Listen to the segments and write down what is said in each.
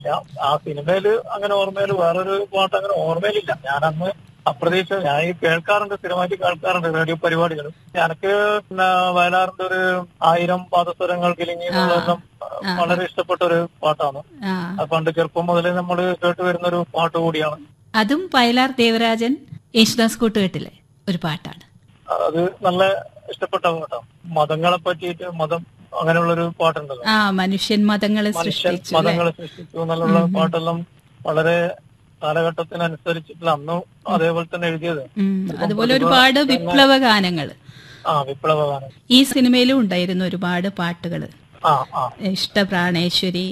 ഞാൻ- ആ സിനിമയില് അങ്ങനെ ഓർമ്മയില് വേറൊരു പാട്ട് അങ്ങനെ ഓർമ്മയിലില്ല ഞാൻ അന്ന് അപ്രതീക്ഷ ഞാൻ ഈ കേൾക്കാറുണ്ട് സ്ഥിരമായിട്ട് കേൾക്കാറുണ്ട് റേഡിയോ പരിപാടികൾ എനിക്ക് പിന്നെ വയലാറിന്റെ ഒരു ആയിരം പാദസ്വരങ്ങൾ കിലിങ്ങി എന്നുള്ളതെല്ലാം വളരെ ഇഷ്ടപ്പെട്ട ഒരു പാട്ടാണ് ആ അത് പണ്ട് ചെറുപ്പം മുതലേ നമ്മൾ കേട്ട് വരുന്ന ഒരു പാട്ട് കൂടിയാണ് അതും വയലാർ ദേവരാജൻ യേശുദാസ് കൂട്ടുകെട്ടിലെ ഒരു പാട്ടാണ് അത് നല്ല ഇഷ്ടപ്പെട്ട പാട്ടാണ് മതങ്ങളെ പറ്റിയിട്ട് മതം അങ്ങനെയുള്ള ഒരു പാട്ടുണ്ടല്ലോ ആ മനുഷ്യൻ മതങ്ങളെ മനുഷ്യൻ സൃഷ്ടിച്ചു അല്ലേ? മതങ്ങളെ സൃഷ്ടിച്ചു എന്നുള്ള പാട്ടെല്ലാം വളരെ കാലഘട്ടത്തിനനുസരിച്ചിട്ടുള്ള അന്നും അതേപോലെ തന്നെ എഴുതിയത് ഉം, അതുപോലെ ഒരുപാട് വിപ്ലവ ഗാനങ്ങൾ ആ വിപ്ലവഗാനം ഈ സിനിമയിലും ഉണ്ടായിരുന്നു ഒരുപാട് പാട്ടുകൾ ആ ആ ഇഷ്ടപ്രാണേശ്വരി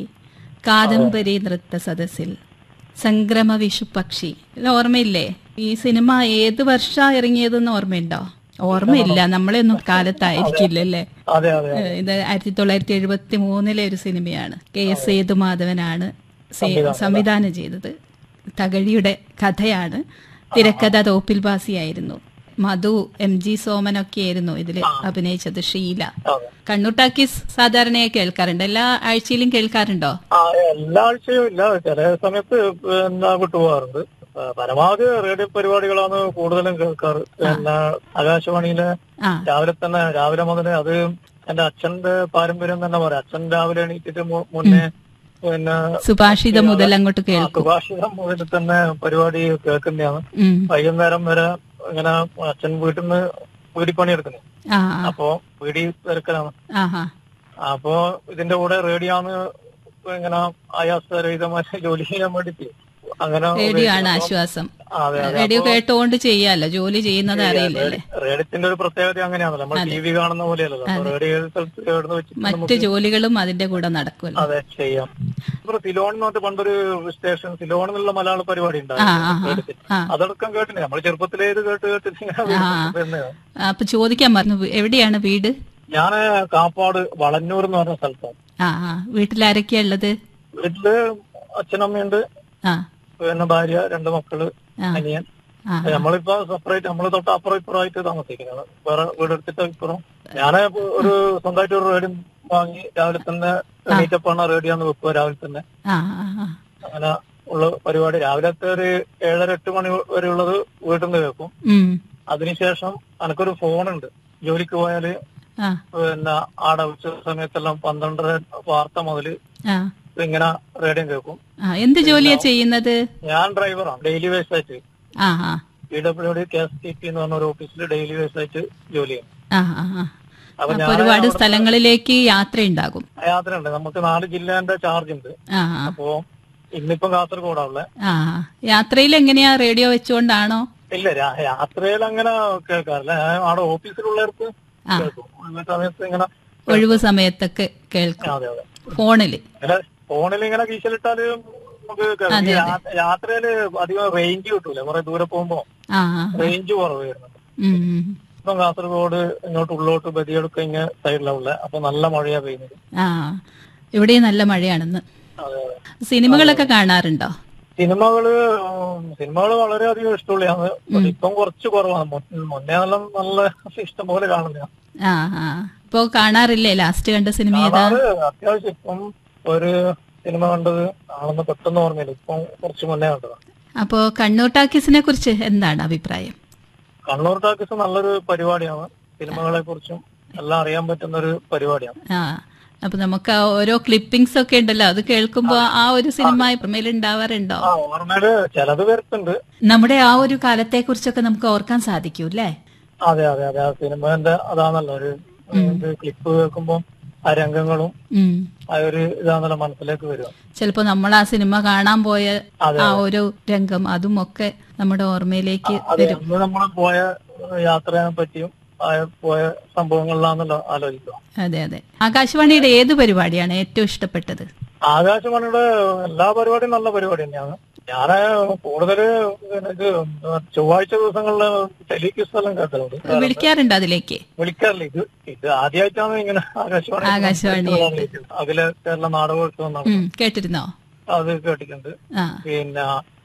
കാദംബരി നൃത്ത സദസ്സിൽ സംക്രമ വിഷു പക്ഷി ഇത് ഓർമ്മയില്ലേ ഈ സിനിമ ഏത് വർഷം ഇറങ്ങിയതെന്ന് ഓർമ്മയുണ്ടോ ഓർമ്മയില്ല നമ്മളെയൊന്നും കാലത്തായിരിക്കില്ലല്ലേ അതെ അതെ ഏഹ് ഇത് ആയിരത്തി തൊള്ളായിരത്തി എഴുപത്തി മൂന്നിലെ ഒരു സിനിമയാണ് കെ എസ് സേതുമാധവനാണ് സേ- സംവിധാനം ചെയ്തത് തകഴിയുടെ കഥയാണ് തിരക്കഥ തോപ്പിൽ ബാസിയായിരുന്നു മധു എം ജി സോമനൊക്കെ ആയിരുന്നു ഇതിൽ അഭിനയിച്ചത് ഷീല അതെ കണ്ണൂർ ടാക്കീസ് സാധാരണയായി കേൾക്കാറുണ്ട് എല്ലാ ആഴ്ചയിലും കേൾക്കാറുണ്ടോ ആ എല്ലാ ആഴ്ചയും ഇല്ല ചില സമയത്ത് പിന്നെ വിട്ടുപോകാറുണ്ട് ആ, പരമാവധി റേഡിയോ പരിപാടികളാണ് കൂടുതലും കേൾക്കാറ് പിന്നെ ആകാശവാണിയിലെ ആ രാവിലെ തന്നെ രാവിലെ മുതൽ അത് എന്റെ അച്ഛന്റെ പാരമ്പര്യം തന്നെ പറയാം അച്ഛൻ രാവിലെ എണീറ്റിട്ട് മു- മുന്നേ പിന്നെ സുഭാഷിതം മുതൽ അങ്ങോട്ട് ആ കേൾക്കും സുഭാഷിതം മുതൽ തന്നെ പരിപാടി കേൾക്കുന്നതാണ് ഉം. വൈകുന്നേരം വരെ ഇങ്ങനെ അച്ഛൻ വീട്ടിൽ നിന്ന് വീടിപ്പണി എടുക്കുന്നത് ആ അപ്പോ വീടി തിരക്കലാണ് ആ ആ അപ്പോ ഇതിന്റെ കൂടെ റേഡിയോ ആണ് ഇങ്ങനെ ആയാസരഹിതമായ ജോലി ചെയ്യാൻ വേണ്ടിട്ട് അങ്ങനെ റേഡിയോ ആണ് ആശ്വാസം അതെ അതെ റേഡിയോ കേട്ടുകൊണ്ട് ചെയ്യാലോ ജോലി ചെയ്യുന്നത് അറിയില്ലല്ലേ റേഡിയത്തിന്റെ ഒരു പ്രത്യേകത അങ്ങനെയാണല്ലോ നമ്മൾ ടി വി കാണുന്ന പോലെയല്ലോ അപ്പൊ റേഡിയോ ഏത് സ്ഥലത്ത് എവിടുന്ന് വെച്ചിട്ട് മറ്റു ജോലികളും അതിന്റെ കൂടെ നടക്കുമല്ലോ അതെ ചെയ്യാം ഇപ്പൊ സിലോൺ എന്ന് പറഞ്ഞിട്ട് പണ്ടൊരു സ്റ്റേഷൻ സിലോൺ എന്നുള്ള മലയാള പരിപാടി ആ ഉണ്ടായിരുന്നു ആ ആ, റേഡിയോത്തിൽ. ആ അതടക്കം കേട്ടില്ലേ നമ്മൾ ചെറുപ്പത്തിലേത് കേട്ട് കേട്ട് ഇങ്ങനെ വരുന്നതാണ്. അപ്പൊ ചോദിക്കാൻ പറഞ്ഞു എവിടെയാണ് വീട് ഞാന് കാപ്പാട് വളന്നൂർ എന്ന് പറഞ്ഞ സ്ഥലത്താണ് ആ ആ വീട്ടിലാരൊക്കെയാ ഉള്ളത് വീട്ടില് അച്ഛനമ്മയുണ്ട് ആ പിന്നെ ഭാര്യ രണ്ട് മക്കള് ആ. അനിയൻ ആ നമ്മളിപ്പോ സെപ്പറേറ്റ് നമ്മള് തൊട്ട് അപ്പുറം ഇപ്പുറമായിട്ട് താമസിക്കുന്നത് വേറെ വീടെടുത്തിട്ട് ഇപ്പുറം ഞാൻ ഒരു സ്വന്തമായിട്ട് ഒരു റേഡിയോ വാങ്ങി രാവിലെ തന്നെ എണീറ്റപ്പാണ് റേഡിയോ എന്ന് വെക്കുക രാവിലെ തന്നെ ആ ആ ആ. അങ്ങനെ ഉള്ള പരിപാടി രാവിലത്തെ ഒരു ഏഴര എട്ട് മണി വരെ ഉള്ളത് വീട്ടിൽ നിന്ന് കേൾക്കും ഉം. അതിനുശേഷം എനിക്കൊരു ഫോണുണ്ട് ജോലിക്ക് പോയാല് ആ പിന്നെ ആടെ ഉച്ച സമയത്തെല്ലാം പന്ത്രണ്ടര വാർത്ത മുതല് ആ ഇങ്ങനെ റേഡിയോ കേൾക്കും ആ എന്ത് ജോലിയാ ചെയ്യുന്നത് ഞാൻ ഡ്രൈവറാണ് ഡെയിലി വേസ് ആയിട്ട് ആ ആ P W D K S T P എന്ന് പറഞ്ഞ ഒരു ഓഫീസിൽ ഡെയിലി വേസ് ആയിട്ട് ജോലി ചെയ്യും ആ ആ ആ. അപ്പൊ അപ്പൊ ഞാൻ ഒരുപാട് സ്ഥലങ്ങളിലേക്ക് യാത്രയുണ്ടാകും യാത്രയുണ്ട് നമുക്ക് നാല് ജില്ലേന്റെ ചാർജ് ഉണ്ട് ആ ആ അപ്പോ ഇന്നിപ്പം കാസർഗോഡാ ഉള്ളത് ആ യാത്രയിൽ എങ്ങനെയാ റേഡിയോ വെച്ചുകൊണ്ടാണോ ഇല്ല രാ- യാത്രയിൽ അങ്ങനെ കേൾക്കാറില്ല ഞാൻ അവിടെ ഓഫീസിലുള്ളവർക്ക് ആ. കേൾക്കും ആ സമയത്ത് ഇങ്ങനെ ഒഴിവ് സമയത്തൊക്കെ കേൾക്കും അതെ അതെ ഫോണില് ഇങ്ങനെ ഫോണിൽ ഇങ്ങനെ കീശലിട്ടാല് നമുക്ക് കേൾക്കാം. ഈ യാ- യാത്രയില് അധികം റേഞ്ച് കിട്ടൂല കുറെ ദൂരെ പോകുമ്പോ ആ ആ റേഞ്ച് കുറവ് വരുന്നുണ്ട് ഉം, ഉം. ഇപ്പം കാസർഗോഡ് ഇങ്ങോട്ട് ഉള്ളോട്ട് ബദിയെടുക്ക ഇങ്ങനെ സൈഡിലാണ് ഉള്ളത് അപ്പൊ നല്ല മഴയാ പെയ്യുന്നത് ആ ഇവിടെയും നല്ല മഴയാണെന്ന് അതെ അതെ സിനിമകളൊക്കെ കാണാറുണ്ടോ സിനിമകള് ഉം, സിനിമകള് വളരെയധികം ഇഷ്ടമുള്ളതാണ് പക്ഷെ ഇപ്പം കുറച്ച് കുറവാണ് മു- മുന്നേ നല്ല നല്ല ഇഷ്ടം പോലെ കാണുന്ന ആ ആ ഇപ്പോ കാണാറില്ലേ ലാസ്റ്റ് കണ്ട സിനിമ ഏതാ അത് അത്യാവശ്യം ഇപ്പം ഒരു സിനിമ കണ്ടത് ആണെന്ന് പെട്ടെന്ന് ഓർമ്മയില്ല ഇപ്പം കുറച്ച് മുന്നേ കണ്ടതാണ് അപ്പോ കണ്ണൂർ ടാക്കീസിനെ കുറിച്ച് എന്താണ് അഭിപ്രായം കണ്ണൂർ ടാക്കീസ് നല്ലൊരു പരിപാടിയാണ് സിനിമകളെ കുറിച്ചും എല്ലാം അറിയാൻ പറ്റുന്ന ഒരു പരിപാടിയാണ് ആ അപ്പൊ നമുക്ക് ആ ഓരോ ക്ലിപ്പിംഗ്സ് ഒക്കെ ഉണ്ടല്ലോ അത് കേൾക്കുമ്പോ ആ ഒരു സിനിമ ഓർമ്മയിൽ ഉണ്ടാവാറുണ്ടോ ആ ഓർമ്മയില് ചിലത് വരുത്തുണ്ട് നമ്മുടെ ആ ഒരു കാലത്തെ കുറിച്ചൊക്കെ നമുക്ക് ഓർക്കാൻ സാധിക്കൂ അല്ലേ അതെ അതെ അതെ ആ സിനിമന്റെ അതാണല്ലോ ഒരു ക്ലിപ്പ് കേൾക്കുമ്പോ ആ രംഗങ്ങളും ഉം ആ ഒരു ഇതാണല്ലോ മനസ്സിലേക്ക് വരിക ചിലപ്പോ നമ്മൾ ആ സിനിമ കാണാൻ പോയ അതെ. ആ ഒരു രംഗം അതും ഒക്കെ നമ്മുടെ ഓർമ്മയിലേക്ക് അതെ വരും അന്ന് നമ്മൾ പോയ യാത്രയെ പറ്റിയും ആ പോയ സംഭവങ്ങളിലാണല്ലോ ആലോചിക്കുക അതെ അതെ ആകാശവാണിയുടെ ഏത് പരിപാടിയാണ് ഏറ്റവും ഇഷ്ടപ്പെട്ടത് ആകാശവാണിയുടെ എല്ലാ പരിപാടിയും നല്ല പരിപാടി തന്നെയാണ് ഞാൻ കൂടുതല് ഇത് ചൊവ്വാഴ്ച ദിവസങ്ങളില് ടെലിക്യൂസ് എല്ലാം കേട്ടിട്ടുണ്ട് വിളിക്കാറുണ്ട് അതിലേക്ക് വിളിക്കാറില്ല ഇത് ഇത് ആദ്യമായിട്ടാണ് ഇങ്ങനെ ആകാശവാണി ആകാശവാണിയായിട്ട്. അഖില കേരള നാടകോത്സവം നടന്നത് ഉം കേട്ടിരുന്നോ അത് കേട്ടിട്ടുണ്ട് ആ പിന്നെ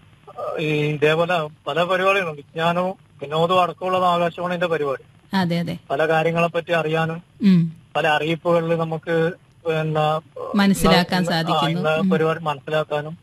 ഈ ഇതേപോലെ പല പരിപാടികളും വിജ്ഞാനവും വിനോദവും അടക്കമുള്ളത് ആകാശവാണിന്റെ പരിപാടി അതെ അതെ പല കാര്യങ്ങളെ പറ്റി അറിയാനും ഉം പല അറിയിപ്പുകളിൽ നമുക്ക് മനസ്സിലാക്കാൻ ഇന്ന് ആ, സാധിക്കുന്നു ഇന്ന് പരിപാടി മനസ്സിലാക്കാനും